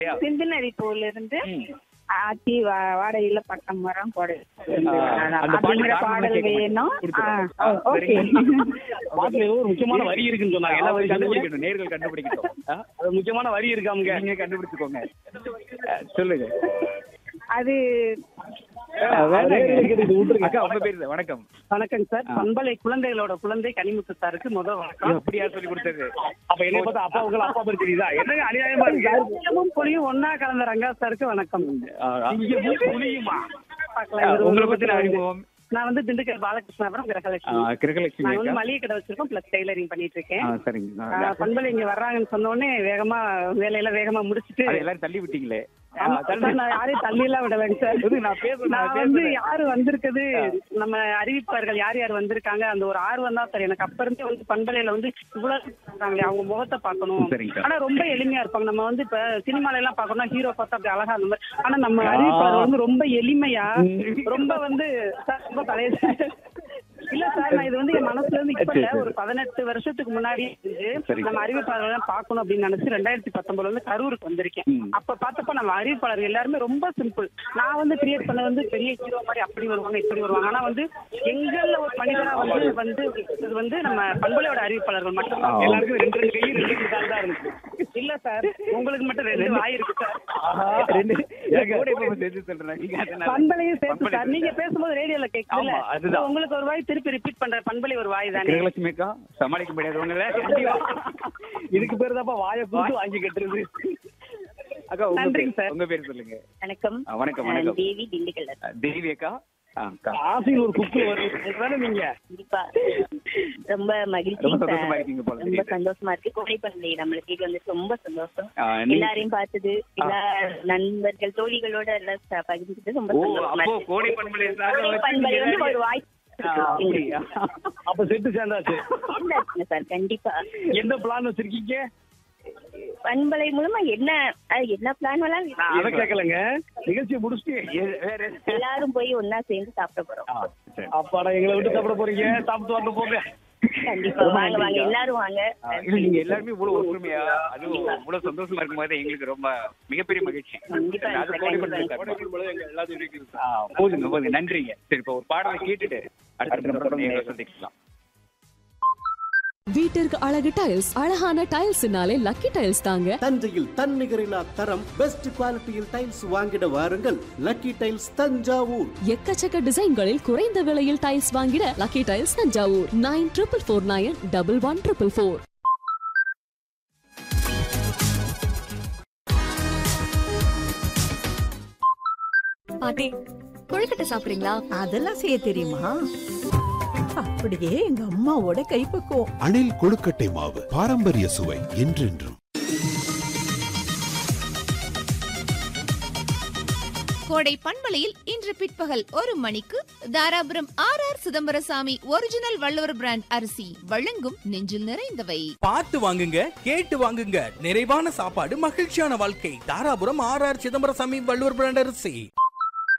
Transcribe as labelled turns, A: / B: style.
A: சிந்தனரி பூல இருந்து
B: ம்.
A: ஆச்சி வா- வாடகையில பக்கம் மரம் கொடை
B: அந்த பாட்டு
A: அப்படிங்கிற
B: காரணமா
A: பாடல்
B: கேட்கணும்.
A: வேணும்
B: கொடுத்துறோம்.
A: ஆ,
B: ஆ,
A: ஓகே
B: சரிங்க. பாட்டுல ஏதோ ஒரு முக்கியமான வரி இருக்குன்னு சொன்னாங்க எல்லா வரி
C: கண்டுபிடிக்கட்டும் நேர்கள் கண்டுபிடிக்கட்டும் ஆ?
B: அது முக்கியமான வரி இருக்காமுங்க
C: நீங்க கண்டுபிடிச்சுக்கோங்க ஆ, சொல்லுங்க
A: அது
C: அக்கா உங்க பேரு வணக்கம்
D: வணக்கம் சார் பண்பலை குழந்தைகளோட குழந்தை கனிமுத்து சாருக்கு முதல் வணக்கம்
C: அப்படியா சொல்லி கொடுத்தது
B: அப்ப என்ன பார்த்தா அப்பா உங்களை அப்பா பேர் தெரியுதா என்னங்க அநியாயமா இருக்கு
D: சிங்கமும் புலியும் ஒன்னா கலந்த ரங்கா சாருக்கு வணக்கம்
C: ஆ, ஆ.
B: இங்க புரியுமா
D: பார்க்கலாம்.
C: ஆ,
D: இவரு
C: உங்களை
D: ஒரு
C: பத்தின அறிமுகம்
D: நான் வந்து திண்டுக்கல் பாலகிருஷ்ணாபுரம்
C: ஆ,
D: கிரகலட்சுமி
C: கிரகலட்சுமி
D: நான் வந்து
C: அக்கா
D: மளிகை கடை வச்சிருக்கோம் பிளஸ் டெய்லரிங் பண்ணிட்டு இருக்கேன்
C: ஆ, சரிங்க
D: ஆ, பண்பலை இங்க வர்றாங்கன்னு சொன்ன உடனே வேகமா வேலையெல்லாம் வேகமா முடிச்சிட்டு
C: அது எல்லாரும் தள்ளி விட்டீங்களே ஆ,
D: ஆமா,
C: தள்ளி-
D: சார், நான் யாரையும் தள்ளி எல்லாம் விடலைங்க சார்
C: இது நான் பேசுறேன், நான்
D: நான் வந்து
C: பேசுறேன்.
D: யாரு வந்திருக்குது நம்ம அறிவிப்பார்கள் யார் யார் வந்திருக்காங்க அந்த ஒரு ஆர்வம் தான் சார் எனக்கு அப்ப இருந்தே வந்து பண்பலையில வந்து இவ்வளவு இருக்காங்களே அவங்க முகத்தை பார்க்கணும்
C: சரிங்க சார்.
D: ஆனா ரொம்ப எளிமையா இருப்பாங்க நம்ம வந்து இப்ப சினிமால எல்லாம் பார்க்கணும்னா ஹீரோ பார்த்தா அப்படி அழகா அந்த மாதிரி ஆனா நம்ம அறிவிப்பாளர் வந்து ரொம்ப எளிமையா ரொம்ப வந்து சார், ரொம்ப பழைய இல்ல சார் நான் இது வந்து என் மனசுல இருந்து இப்ப இல்ல ஒரு பதினெட்டு வருஷத்துக்கு முன்னாடி இருந்து
C: சரிங்க.
D: நம்ம அறிவிப்பாளர் பார்க்கணும் அப்படின்னு நினைச்சு ரெண்டாயிரத்தி பத்தொன்பதுல வந்து கரூருக்கு வந்திருக்கேன்
C: ம்.
D: அப்ப பார்த்தப்ப நம்ம அறிவிப்பாளர் எல்லாருமே ரொம்ப சிம்பிள் நான் வந்து கிரியேட் பண்ண வந்து பெரிய ஹீரோ மாதிரி அப்படி வருவாங்க இப்படி வருவாங்க ஆனா வந்து எங்கள்ல ஒரு மனிதரா வந்து வந்து இது வந்து நம்ம பண்பலையோட அறிவிப்பாளர்கள் மட்டும்
C: ஆ.
B: எல்லாருக்கும் ரெண்டு ரெண்டு கை ரெண்டு ரெண்டு கால் தான் இருக்கு
D: இல்ல சார் உங்களுக்கு மட்டும் ரெண்டு வாய் இருக்கு சார்
C: ரெண்டு கூட இப்ப சேர்த்து சொல்றேன் நீங்க அதனால-
D: பண்பலையும் சேர்த்து
C: பண்பலை
D: சார் நீங்க பேசும்போது ரேடியோல கேட்கல
C: ஆமா, அதுதான்.
D: உங்களுக்கு ஒரு வாய் திருப்பி ரிப்பீட் பண்ற பண்பலை ஒரு வாய் தானே
C: கிரகலட்சுமி அக்கா சமாளிக்க முடியாது ஒண்ணுல
B: இதுக்கு பேரு தான்ப்பா வாயை கூட்டு வாங்கி கட்டுறது
C: அக்கா உங்க
D: நன்றிங்க
C: பேர்
D: சார்.
C: உங்க பேர் சொல்லுங்க
A: வணக்கம்
C: ஆ, வணக்கம் வணக்கம்
A: தேவி திண்டுக்கல்
C: ஆ, தேவி அக்கா ஆ, அக்கா
B: ஆசையில் ஒரு குக்கு வரும் தானே நீங்க
A: கண்டிப்பா ரொம்ப மகிழ்ச்சி
C: ரொம்ப சந்தோஷமா இருக்கீங்க போல
A: ரொம்ப
C: தெரியுது.
A: சந்தோஷமா இருக்கு கோடை பண்பலை நம்மளை கேட்டு வந்து ரொம்ப சந்தோஷம்
C: ஆ, நீ-
A: எல்லாரையும் பார்த்தது எல்லா நண்பர்கள் தோழிகளோட எல்லாம் ச- பகிர்ந்துட்டு ரொம்ப
C: ஓ
A: சந்தோஷமா
C: அப்போ
A: இருக்கு
C: கோடை பண்பலை
A: கோடை பண்பலை வந்து ஒரு வாய்ப்பு
C: ஆ, அப்படியா?
B: அப்ப செட்டு சேர்ந்தாச்சு
A: இருந்தாச்சுங்க சார் கண்டிப்பா
B: என்ன பிளான் வச்சிருக்கீங்க
A: பண்பலை மூலமா என்ன அது என்ன பிளான் வேணாலும்
B: நான் அதை கேட்கலங்க நிகழ்ச்சியை முடிச்சுட்டு
C: எ- வேற
A: எல்லாரும் போய் ஒன்னா சேர்ந்து சாப்பிட போறோம்
C: ஆ, சரி.
B: அப்பாடா எங்களை விட்டு சாப்பிட போறீங்க சாப்பிட்டு வாங்க போங்க
A: கண்டிப்பா வாங்க வாங்க எல்லாரும் வாங்க
C: ஆ, இல்ல நீங்க எல்லாருமே இவ்வளவு ஒற்றுமையா அதுவும் இவ்வளவு சந்தோஷமா இருக்கும் போது எங்களுக்கு ரொம்ப மிகப்பெரிய மகிழ்ச்சி
A: கண்டிப்பா
C: அது
A: சார்,
C: கோடை
A: கண்டிப்பா
C: பண்பலை சார். ஆ, போதுங்க போதுங்க நன்றிங்க சரி இப்ப ஒரு பாடலை கேட்டுட்டு அடுத்த முறை நேர்ல சந்திக்கலாம்
E: வீட்டிற்கு அழகு டைல்ஸ் அழகான டைல்ஸ்னாலே லக்கி டைல்ஸ் தாங்க
F: தஞ்சையில் தன்னிகரில்லா தரம் பெஸ்ட் குவாலிட்டியில் டைல்ஸ் வாங்கிட வாருங்கள் லக்கி டைல்ஸ் தஞ்சாவூர்
E: எக்கச்சக்க டிசைன்களில் குறைந்த விலையில் டைல்ஸ் வாங்கிட lucky tiles Thanjavur nine triple four nine double one triple four
G: பாட்டி கொழுக்கட்டை சாப்பிடுறீங்களா
H: அதெல்லாம் செய்ய தெரியுமா அப்படியே எங்க அம்மாவோட கைப்பக்குவம்
I: அணில் கொழுக்கட்டை மாவு பாரம்பரிய சுவை என்றென்றும்
J: கோடை பண்பலையில் இன்று பிற்பகல் ஒரு மணிக்கு Dharapuram R R Chidambaraswamy original Valluvar brand அரிசி வழங்கும் நெஞ்சில் நிறைந்தவை
K: பார்த்து வாங்குங்க கேட்டு வாங்குங்க நிறைவான சாப்பாடு மகிழ்ச்சியான வாழ்க்கை Dharapuram R R Chidambaraswamy Valluvar brand அரிசி